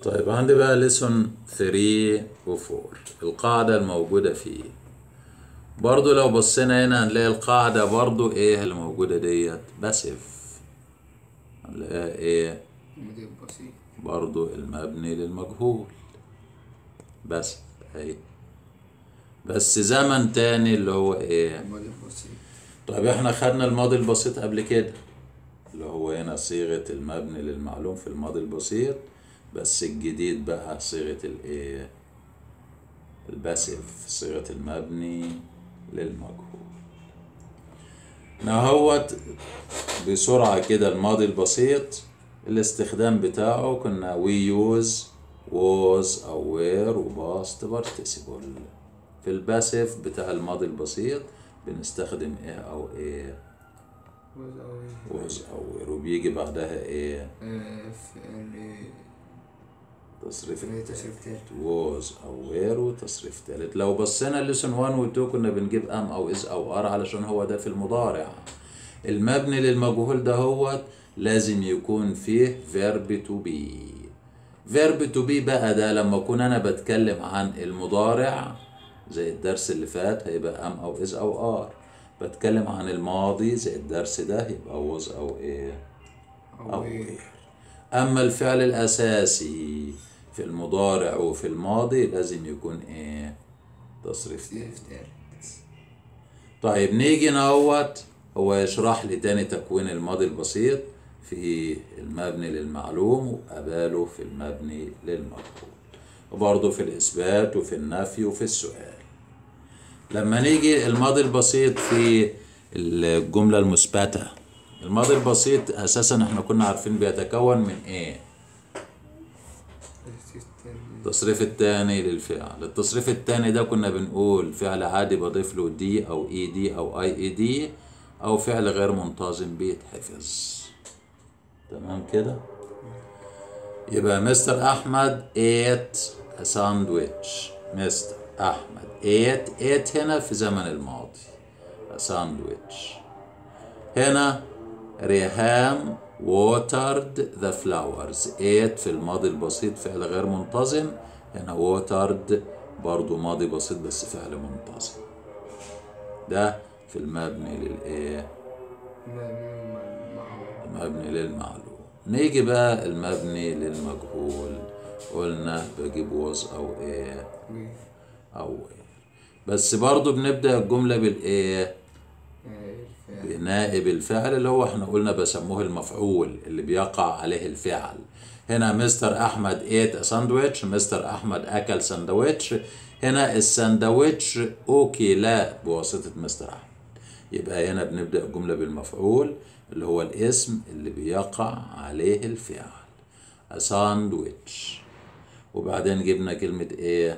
طيب عندي بقى ليسون 3 و 4 القاعدة الموجودة فيه برضو لو بصينا هنا هنلاقي القاعدة برضو ايه اللي موجودة ديت باسف هنلاقيها ايه مدير بسيط برضو المبني للمجهول بس اهي بس زمن تاني اللي هو ايه مدير بسيط طيب احنا خدنا الماضي البسيط قبل كده اللي هو هنا صيغة المبني للمعلوم في الماضي البسيط بس الجديد بقى صيغة الايه الباسف صيغة المبني للمجهول نهوت بسرعة كده الماضي البسيط الاستخدام بتاعه كنا we use was أو were و past participle في الباسف بتاع الماضي البسيط بنستخدم ايه أو ايه وزاوية was أو were وبيجي بعدها ايه فعل تصريف فعل التالت تصريف تالت was أو were وتصريف تالت لو بصينا لسن 1 و 2 كنا بنجيب am أو is أو are علشان هو ده في المضارع المبني للمجهول ده هو لازم يكون فيه verb to be verb to be بقى ده لما أكون أنا بتكلم عن المضارع زي الدرس اللي فات هيبقى am أو is أو are بتكلم عن الماضي زي الدرس ده يبقى was أو إيه أو أو إيه غير أما الفعل الأساسي في المضارع وفي الماضي لازم يكون إيه تصريف تاني تصريف تالت طيب نيجي نهوت هو يشرح لي تاني تكوين الماضي البسيط في المبني للمعلوم وقباله في المبني للمجهول وبرضه في الإثبات وفي النفي وفي السؤال لما نيجي الماضي البسيط في الجملة المثبتة الماضي البسيط أساسا احنا كنا عارفين بيتكون من إيه تصريف تالت التصريف الثاني للفعل التصريف الثاني ده كنا بنقول فعل عادي بضيف له دي او اي دي او اي اي دي او فعل غير منتظم بيتحفظ تمام كده يبقى مستر احمد ate a sandwich مستر احمد ate ate هنا في زمن الماضي a sandwich هنا ريهام watered the flowers ate في الماضي البسيط فعل غير منتظم هنا watered برضو ماضي بسيط بس فعل منتظم ده في المبني للايه المبني للمعلوم نيجي بقى المبني للمجهول قلنا بجيب was او ايه او ايه بس برضو بنبدأ الجملة بالايه الفعل بنائب الفعل اللي هو احنا قلنا بسموه المفعول اللي بيقع عليه الفعل هنا مستر احمد ate a sandwich مستر احمد اكل سندوتش هنا السندوتش اكل بواسطة مستر احمد يبقى هنا بنبدأ الجملة بالمفعول اللي هو الاسم اللي بيقع عليه الفعل a sandwich وبعدين جبنا كلمة ايه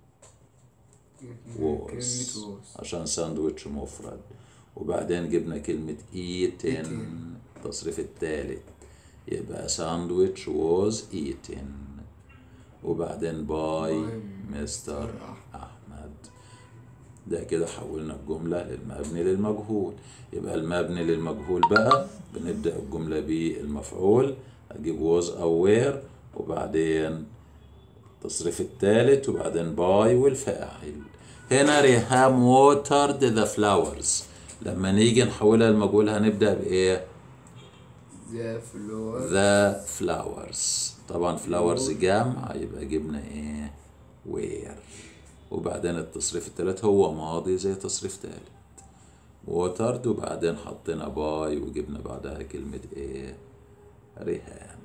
كلمة was was عشان ساندويتش مفرد وبعدين جبنا كلمة eaten التصريف الثالث يبقى ساندويتش was eaten وبعدين باي مستر أحمد ده كده حولنا الجملة للمبني للمجهول يبقى المبني للمجهول بقى بنبدأ الجملة بالمفعول أجيب was أو where وبعدين التصريف الثالث وبعدين باي والفاعل هنا ريهام watered the flowers لما نيجي نحولها لمجهول هنبدأ بإيه؟ ذا فلور the flowers طبعا flowers جمع يبقى جبنا إيه؟ where وبعدين التصريف الثالث هو ماضي زي تصريف ثالث watered وبعدين حطينا باي وجبنا بعدها كلمة إيه؟ ريهام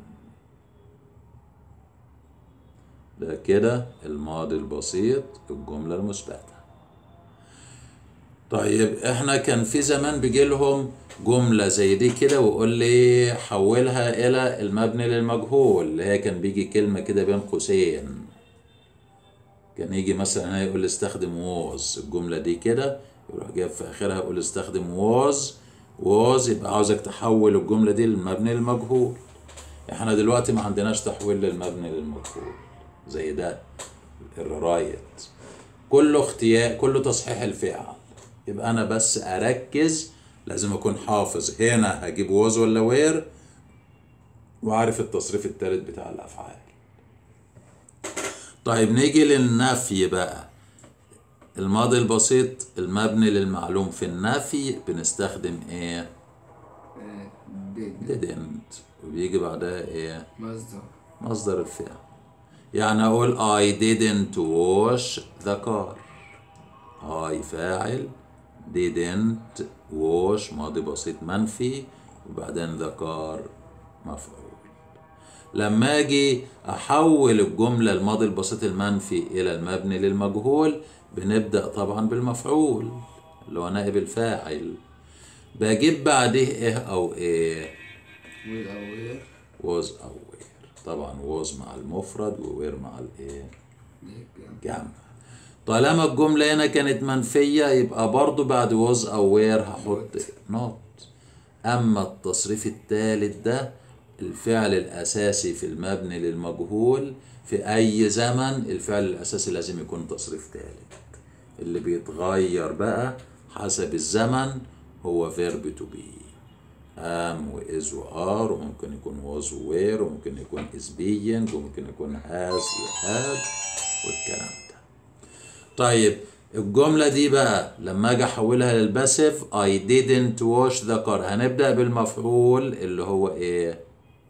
ده كده الماضي البسيط الجملة المثبتة طيب احنا كان في زمان بيجي لهم جملة زي دي كده ويقول لي حولها إلى المبني للمجهول اللي هي كان بيجي كلمة كده بين قوسين كان يجي مثلا هنا يقول لي استخدم was الجملة دي كده يروح جايب في آخرها يقول استخدم was was يبقى عاوزك تحول الجملة دي للمبني للمجهول احنا دلوقتي ما عندناش تحويل للمبني للمجهول زي ده الرايت كله اختيار كله تصحيح الفعل يبقى انا بس اركز لازم اكون حافظ هنا هجيب ووز ولا وير وعارف التصريف الثالث بتاع الافعال طيب نيجي للنفي بقى الماضي البسيط المبني للمعلوم في النفي بنستخدم ايه آه، did didn't وبيجي بعدها ايه مصدر مصدر الفعل يعني اقول I didn't wash the car I فاعل didn't wash ماضي بسيط منفي وبعدين the car مفعول لما اجي احول الجملة الماضي البسيط المنفي الى المبني للمجهول بنبدأ طبعا بالمفعول اللي هو نائب الفاعل بجيب بعديه ايه او ايه with aware was أو were طبعا was مع المفرد و were مع الايه لكن جمع طالما الجملة هنا كانت منفية يبقى برضو بعد was أو were هحط not أما التصريف الثالث ده الفعل الأساسي في المبني للمجهول في أي زمن الفعل الأساسي لازم يكون تصريف ثالث اللي بيتغير بقى حسب الزمن هو verb to be am و is و are وممكن يكون was و were وممكن يكون is being وممكن يكون has و had والكلام ده طيب الجملة دي بقى لما اجي احولها للباسيف I didn't wash the car هنبدأ بالمفعول اللي هو ايه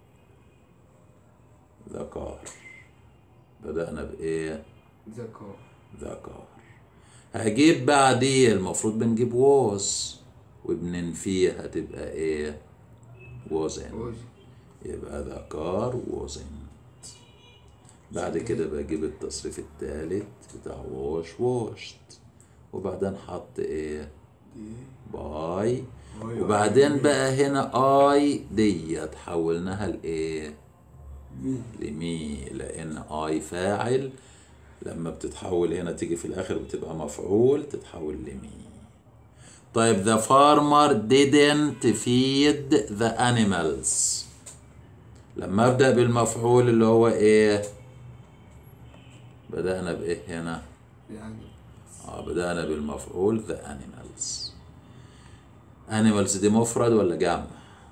the car بدأنا بايه ذكر the car هجيب بعديه المفروض بنجيب was وبننفيه هتبقى ايه wasn't وجه يبقى the car wasn't بعد كده بجيب التصريف التالت بتاع wash washed وبعدين حط ايه دي باي باي وبعدين بقى هنا اي ديت حولناها لايه مي لمي لان اي فاعل لما بتتحول هنا تيجي في الاخر بتبقى مفعول تتحول لمي طيب the farmer didn't feed the animals لما ابدا بالمفعول اللي هو ايه بدانا بايه هنا يعني اه بدانا بالمفعول the animals animals دي مفرد ولا جمع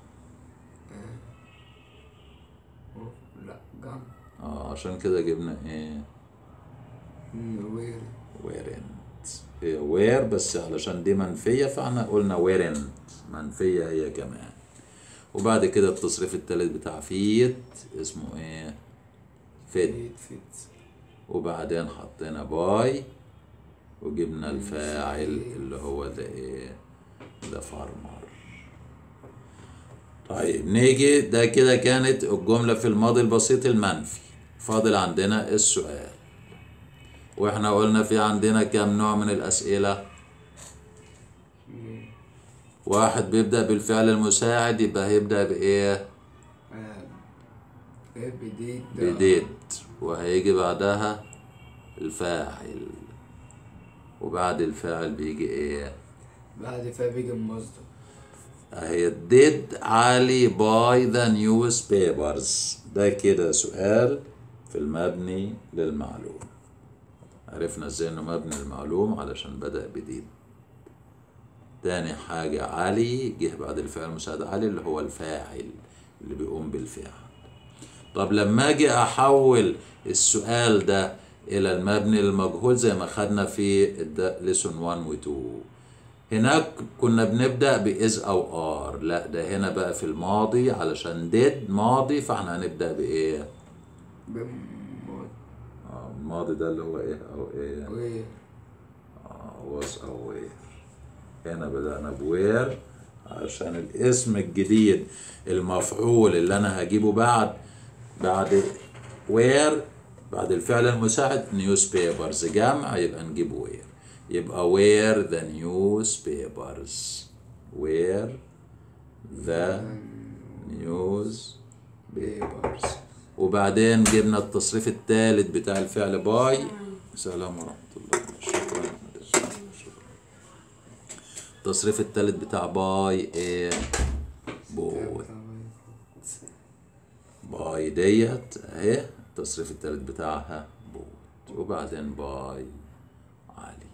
أوف، لا جم اه عشان كده جبنا ايه وير weren't هي were بس علشان دي منفية فاحنا قلنا weren't منفية هي كمان وبعد كده التصريف التالت بتاع فيت اسمه ايه فيت فيت فيت وبعدين حطينا باي وجبنا الفاعل اللي هو ده ايه ده فارمر طيب نيجي ده كده كانت الجملة في الماضي البسيط المنفي فاضل عندنا السؤال واحنا قلنا في عندنا كام نوع من الأسئلة واحد بيبدأ بالفعل المساعد يبقى هيبدأ بإيه بديت بديد وهيجي بعدها الفاعل وبعد الفاعل بيجي ايه بعد فيها بيجي المصدر اهي did علي buy the newspapers ده كده سؤال في المبني للمعلوم عرفنا ازاي انه مبني للمعلوم علشان بدأ بديد تاني حاجة علي جه بعد الفعل المساعد علي اللي هو الفاعل اللي بيقوم بالفعل طب لما اجي احول السؤال ده الى المبني للمجهول زي ما خدنا في ليسون 1 و 2 هناك كنا بنبدأ بإز أو آر لا ده هنا بقى في الماضي علشان ديد ماضي فاحنا هنبدأ بإيه؟ بموت آه الماضي ده اللي هو إيه أو إيه؟ وير آه was أو وير هنا بدأنا بوير عشان الاسم الجديد المفعول اللي أنا هجيبه بعد بعد وير بعد الفعل المساعد نيوز بيبرز جمع يبقى نجيب وير يبقى where the newspapers where the newspapers وبعدين جبنا التصريف الثالث بتاع الفعل باي سلام ورحمة الله شكرا شكرا التصريف الثالث بتاع باي ايه بوت باي ديت اهي التصريف الثالث بتاعها بوت وبعدين باي علي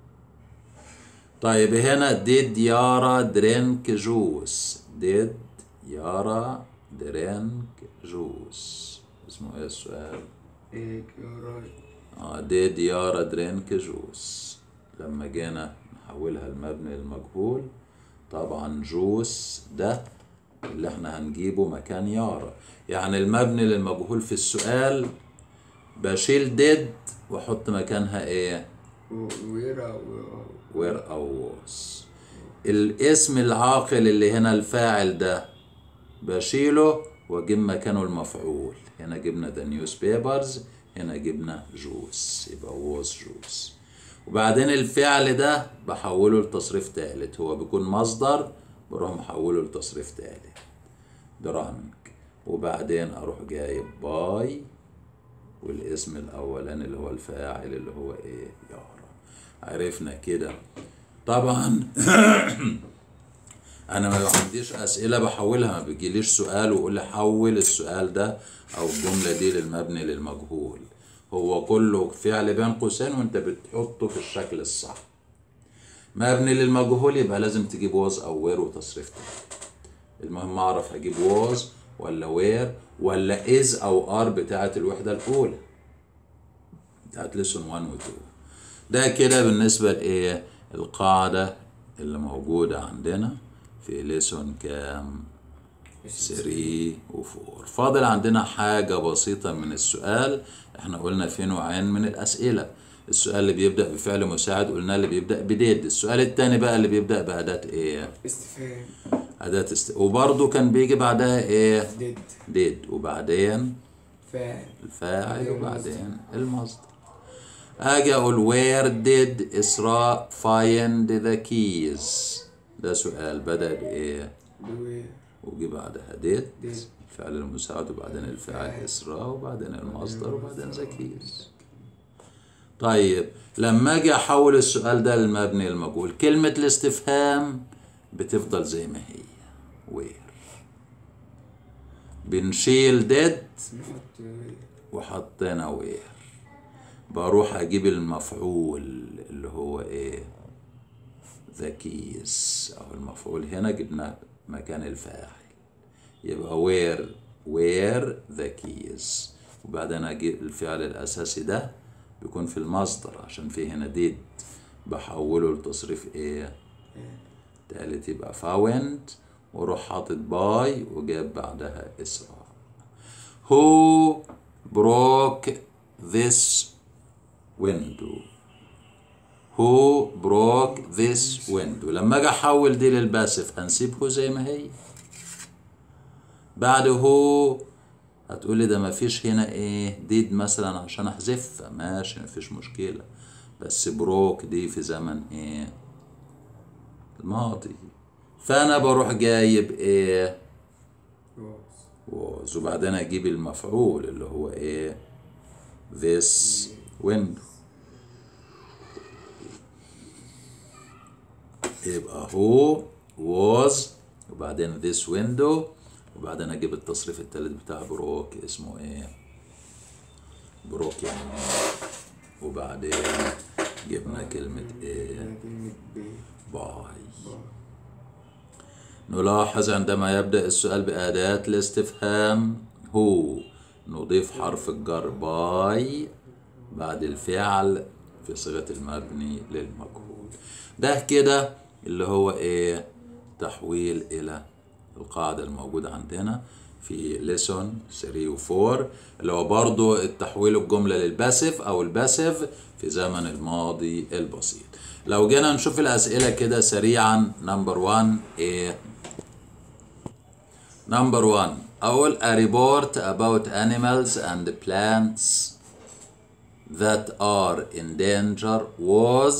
طيب هنا ديد يارا درينك جوس ديد يارا درينك جوس اسمه ايه السؤال إيه يوراي اه did يارا drink جوس لما جينا نحولها المبني للمجهول طبعا جوس ده اللي احنا هنجيبه مكان يارا يعني المبني للمجهول في السؤال بشيل did واحط مكانها ايه ويرا where أو was الاسم العاقل اللي هنا الفاعل ده بشيله واجيب مكانه المفعول هنا جبنا the newspapers هنا جبنا جوس يبقى was جوس وبعدين الفعل ده بحوله لتصريف تالت هو بيكون مصدر بروح محوله لتصريف تالت درانك وبعدين اروح جايب باي والاسم الاولاني اللي هو الفاعل اللي هو ايه يارا عرفنا كده طبعا انا ما عنديش اسئله بحولها ما بيجيليش سؤال ويقول لي حول السؤال ده او الجمله دي للمبني للمجهول هو كله فعل بين قوسين وانت بتحطه في الشكل الصح مبني للمجهول يبقى لازم تجيب واز او وير وتصريف تاني المهم اعرف هجيب واز ولا وير ولا از او ار بتاعه الوحده الاولى بتاعت ليسون 1 و 2 ده كده بالنسبه لايه القاعده اللي موجوده عندنا في ليسون كام 3 و 4 فاضل عندنا حاجة بسيطة من السؤال احنا قلنا في نوعين من الأسئلة السؤال اللي بيبدأ بفعل مساعد قلنا اللي بيبدأ بديد السؤال التاني بقى اللي بيبدأ بأداة ايه استفهام أداة است... وبرضه كان بيجي بعدها ايه ديد ديد وبعدين فاعل الفاعل بعدين وبعدين المصدر اجي اقول where did اسراء find the keys ده سؤال بدأ بإيه دوير وجي بعدها ديت ديد الفعل المساعد وبعدين الفاعل إسراء وبعدين المصدر وبعدين زكيز طيب لما اجي احول السؤال ده للمبني المجهول كلمة الاستفهام بتفضل زي ما هي وير بنشيل ديد نحط وير وحطينا وير بروح اجيب المفعول اللي هو ايه ذا كيز او المفعول هنا جبنا مكان الفاعل يبقى وير وير ذا كيز وبعدين اجيب الفعل الاساسي ده بيكون في المصدر عشان فيه هنا ديد بحوله لتصريف ايه تالت يبقى فاوند واروح حاطط باي وجاب بعدها اسراء Who broke this window? Who broke this window? لما اجي احول دي للباسف هنسيب هو زي ما هي بعد هو هتقولي ده مفيش هنا ايه ديد مثلا عشان احذفها ماشي مفيش مشكلة بس بروك دي في زمن ايه الماضي فانا بروح جايب ايه was was وبعدين اجيب المفعول اللي هو ايه this window يبقى هو was وبعدين this window وبعدين اجيب التصريف التالت بتاع بروك اسمه ايه بروك يعني وبعدين جبنا كلمة ايه كلمة بي باي نلاحظ عندما يبدأ السؤال بأداة الاستفهام هو نضيف حرف الجر باي بعد الفعل في صيغة المبني للمجهول ده كده اللي هو ايه تحويل إلى القاعدة الموجودة عندنا في ليسون 3 و 4 اللي هو برضو التحويل الجملة للباسف أو الباسف في زمن الماضي البسيط لو جينا نشوف الأسئلة كده سريعا نمبر 1 ايه Number one, أول a report about animals and plants that are in danger was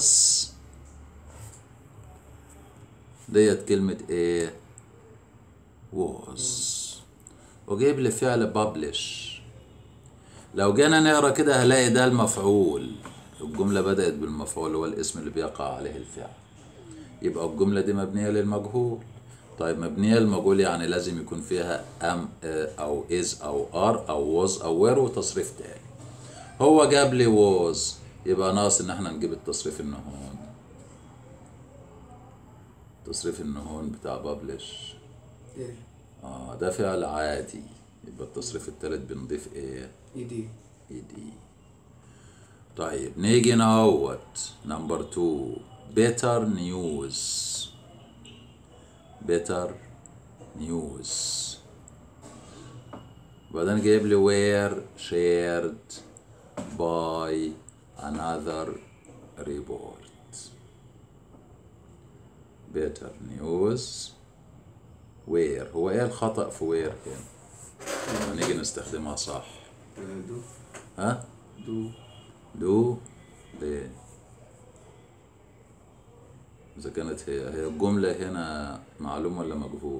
ديت كلمة ايه؟ was وجايب لي فعل publish لو جينا نقرا كده هلاقي ده المفعول الجملة بدأت بالمفعول هو الاسم اللي بيقع عليه الفعل يبقى الجملة دي مبنية للمجهول طيب مبنية للمجهول يعني لازم يكون فيها ام آه، او از او ار او was او وير وتصريف تاني هو جاب لي was يبقى ناقص ان احنا نجيب التصريف النهون تصريف النهون بتاع بابلش إيه اه ده فعل عادي يبقى التصريف التالت بنضيف ايه إيدي اي دي طيب نيجي نعوض نمبر 2 better news better news بعدين جايب لي where shared by another report better news where هو ايه الخطأ في where هنا لما نيجي نستخدمها صح دو ها دو دو ليه إذا كانت هي هي الجملة هنا معلوم ولا مجهول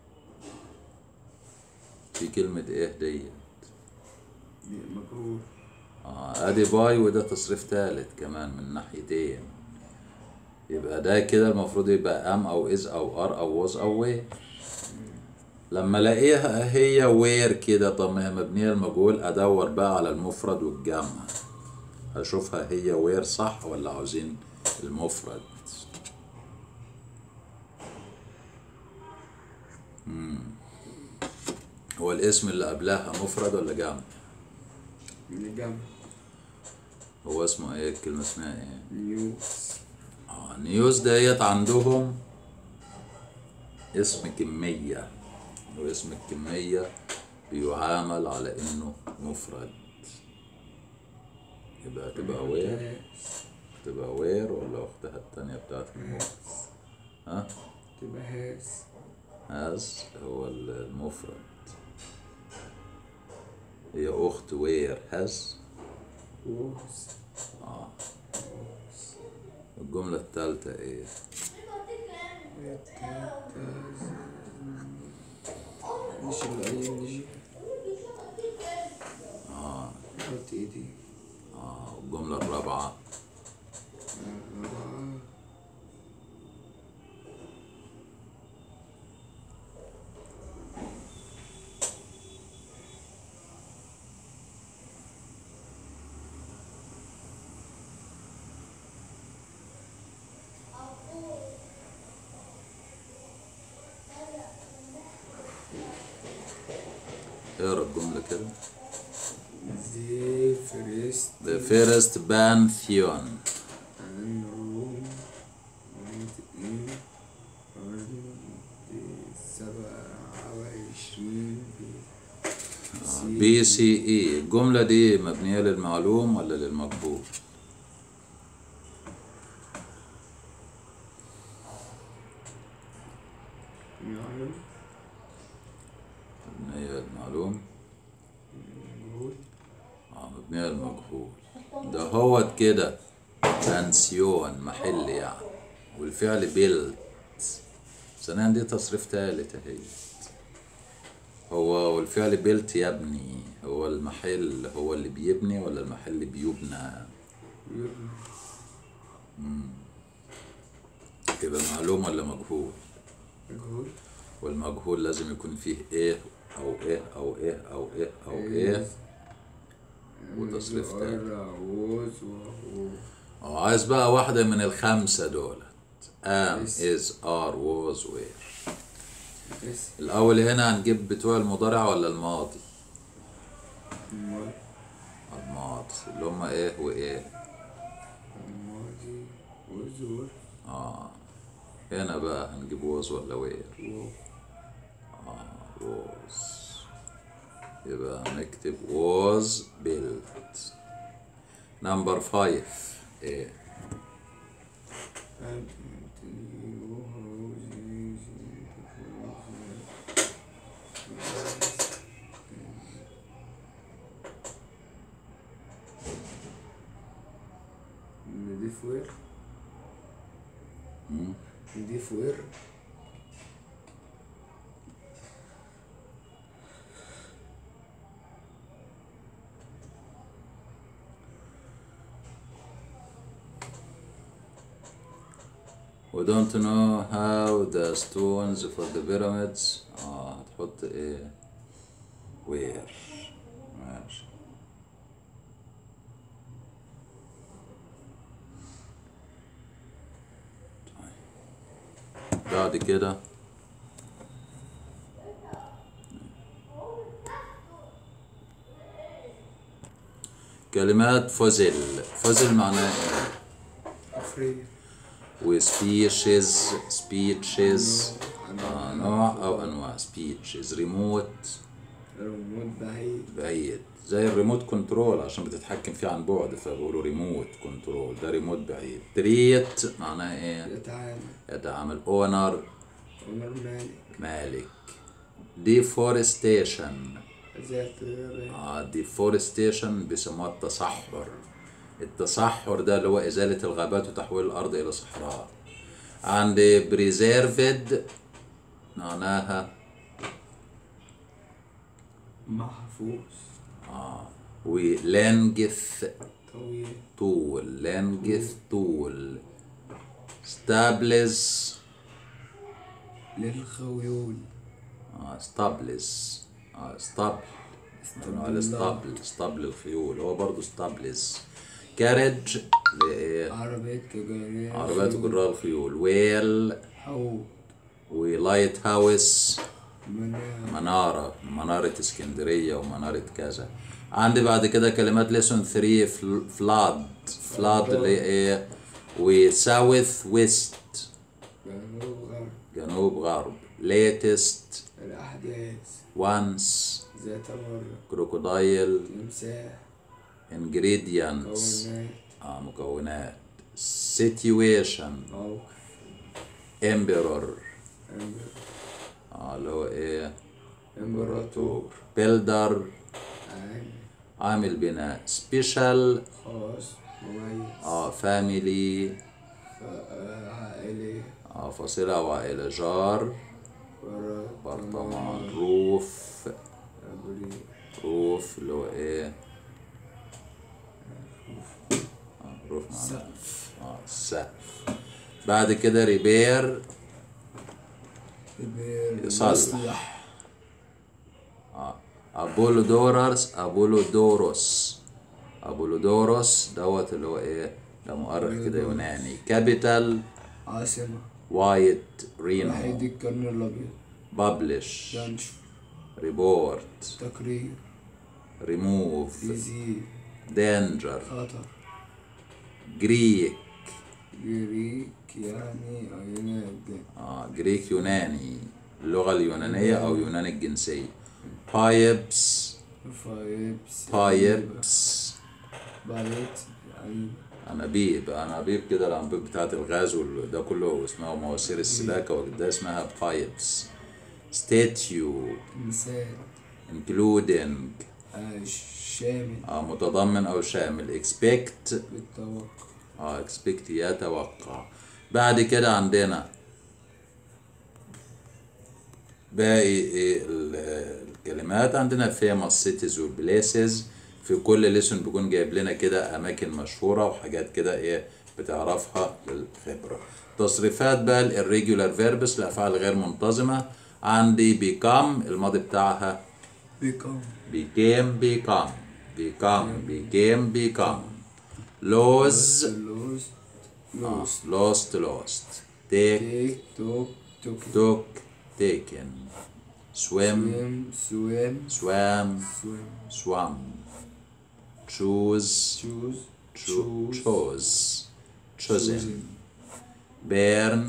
في كلمة ايه ديت مجهول اه ادي باي وده تصريف تالت كمان من ناحيتين يبقى ده كده المفروض يبقى ام او از او ار او was او وير لما الاقيها هي وير كده طب ما هي مبنيه المجهول ادور بقى على المفرد والجمع اشوفها هي وير صح ولا عاوزين المفرد مم. هو الاسم اللي قبلها مفرد ولا جمع من جنب هو اسمه ايه الكلمة اسمها ايه نيوز اه نيوز ديت عندهم اسم كمية واسم الكمية بيعامل على انه مفرد يبقى تبقى وير تبقى وير ولا اختها التانية بتاعت المفرد ها تبقى هاز هاز هو المفرد هي اخت وير هاز ووز الجملة التالتة ايه نيجي الأي نيجي اه حط ايدي اه الجملة الرابعة الرابعة اقرا الجملة كده The first The first pantheon and room went in on the سبعة وعشرين بي سي اي الجملة دي مبنية للمعلوم ولا للمجهول معلوم مبنية للمعلوم نقول اه مبنية للمجهول ده هو كده بانسيون محل يعني والفعل بيلت ثانيا دي تصريف تالت اهي هو والفعل بيلت يبني هو المحل هو اللي بيبني ولا المحل بيبنى يبنى يبقى معلوم ولا مجهول نقول والمجهول لازم يكون فيه ايه او ايه او ايه او ايه او ايه وتصريف تاني. ووز وهو اه عايز بقى واحدة من الخمسة دولت ام Yes. از ار was وير بس الأول هنا هنجيب بتوع المضارع ولا الماضي الماضي الماضي اللي هما ايه وايه الماضي وزور اه هنا بقى هنجيب was ولا وير و was يبقى هنكتب was built number five ايه نضيف وير مم. نضيف وير We don't know how the stones for the pyramids اه هتحط ايه where ماشي طيب. بعد كده كلمات فوزل فوزل معناها ايه أفريقيا وسبيشيز سبيتشز آه نوع او انواع سبيتشز ريموت ريموت بعيد بعيد زي الريموت كنترول عشان بتتحكم فيه عن بعد فبيقولوا ريموت كنترول ده ريموت بعيد تريت معناها ايه يتعامل يتعامل اونر عمر مالك مالك ديفورستيشن ذات الغابات آه ديفورستيشن بيسموها التصحر التصحر ده اللي هو إزالة الغابات وتحويل الأرض إلى صحراء عند بريزيرفد معناها محفوظ ولانجث طويل طول لانجث طول ستابلز للخيول آه ستابلز آه ستابل استبدل على ستابل ستابل الخيول هو برضه ستابلز كارج لإيه؟ عربية تجارية عربيات جراء الخيول ويل حوض ولايت هاوس منام منارة منارة اسكندرية ومنارة كذا عندي بعد كده كلمات ليسون 3 فلاد فلاد اللي هي ايه وساوث ويست جنوب غرب جنوب غرب ليتست الأحداث وانس ذات مرة كروكودايل تمساح ingredients كونات آه مكونات situation موقع emperor أمر آه اللي هو ايه إمبراطور builder عام عامل بناء special خاص مميز اه family ف- عائلي اه فصيلة أو عائلة جار برطمان روف أبري روف اللي هو ايه آه روف معناه سقف اه السقف بعد كده ريبير كبير يصلح. مصلح أبولودورس أبولودوروس أبولودوروس دوت اللي هو ايه ده مؤرخ كده يوناني كابيتال عاصمة وايت وحيد رينو القرن الأبيض بابلش ينشر ريبورت تقرير ريموف يزيد دينجر خطر جريك جريك يعني عناد آه جريك يوناني اللغة اليونانية أو يونان الجنسية بايبس فايبس بايبس بايت يعني أنابيب أنابيب كده الأنابيب بتاعت الغاز وال- ده كله اسمها مواسير السلاكة وده اسمها بايبس ستاتيو مثال including آه، شامل آه متضمن أو شامل expect بالتوقع اه expect يتوقع بعد كده عندنا باقي إيه ال- الكلمات عندنا famous cities و places في كل ليسون بيكون جايب لنا كده اماكن مشهوره وحاجات كده ايه بتعرفها للخبره تصريفات بقى الريجولار فيربس الافعال غير منتظمه عندي become الماضي بتاعها بيكم became become become became become lose لوز آه. لوز lost lost take تيك توك توك took taken swim سويم سويم swam سويم swam choose تشوز cho- chose chosen burn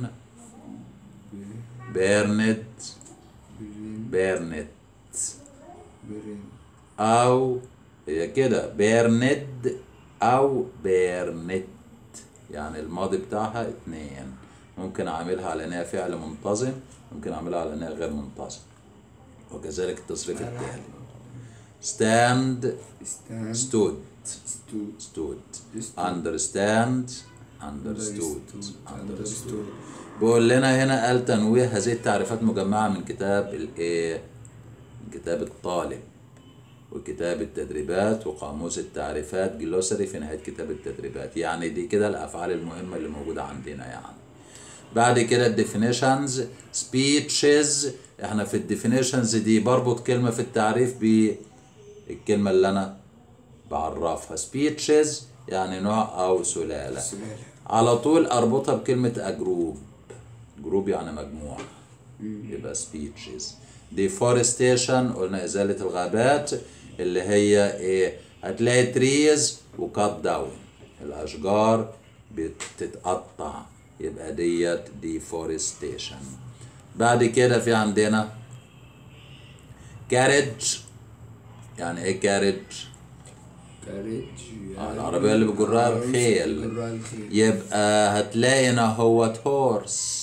burned برين burned برين أو هي كده burned أو burned يعني الماضي بتاعها اتنين ممكن أعملها على إنها فعل منتظم ممكن أعملها على إنها غير منتظم وكذلك التصريف التالي stand ستاند stood ستود stood Stood. understand understood understood understood بيقول لنا هنا قال تنويه هذه التعريفات مجمعة من كتاب الايه من كتاب الطالب وكتاب التدريبات وقاموس التعريفات جلوسري في نهاية كتاب التدريبات يعني دي كده الأفعال المهمة اللي موجودة عندنا يعني بعد كده الديفينيشنز سبيتشز احنا في الديفينيشنز دي بربط كلمة في التعريف بالكلمة اللي أنا بعرفها سبيتشز يعني نوع أو سلالة سلالة على طول اربطها بكلمة اجروب جروب يعني مجموعة يبقى speeches deforestation قلنا ازالة الغابات اللي هي ايه هتلاقي تريز وكات داون الاشجار بتتقطع يبقى ديت ديفورستيشن بعد كده في عندنا كارج يعني ايه كارج كاريج آه، العربية اللي بجرها الخيل. بجرها الخيل يبقى هتلاقي هنا هو هورس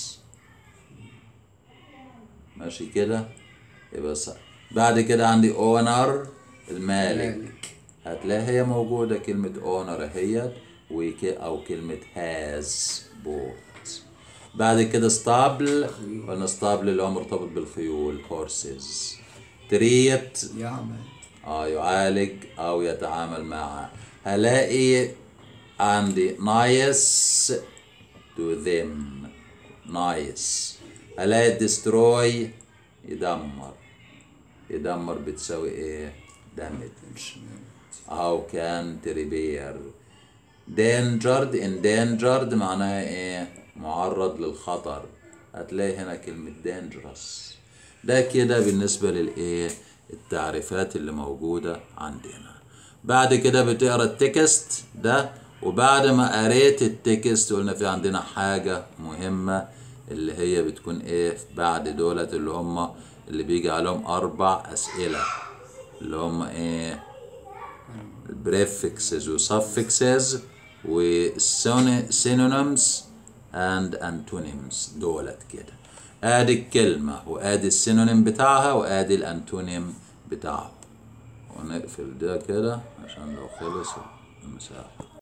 ماشي كده يبقى صح بعد كده عندي اونر المالك مالك. هتلاقي هي موجودة كلمة اونر اهيت وك او كلمة هاز بوت بعد كده ستابل قلنا ستابل اللي هو مرتبط بالخيول هورسز تريت يعمل اه يعالج او يتعامل معها هلاقي عندي نايس تو ذم نايس هلاقي ديستروي يدمر يدمر بتساوي ايه دامج او كان تريبير dangered endangered معناها ايه معرض للخطر هتلاقي هنا كلمة dangerous ده كده بالنسبة للايه التعريفات اللي موجودة عندنا بعد كده بتقرا التكست ده وبعد ما قريت التكست قلنا في عندنا حاجة مهمة اللي هي بتكون ايه بعد دولت اللي هم اللي بيجي عليهم اربع اسئلة اللي هم ايه البريفكسز وسفكسز والسينونيمز اند انتونيمز دولت كده ادي الكلمة وادي السينونيم بتاعها وادي الانتونيم بتاعه ونقفل ده كده عشان لو خلص المساحة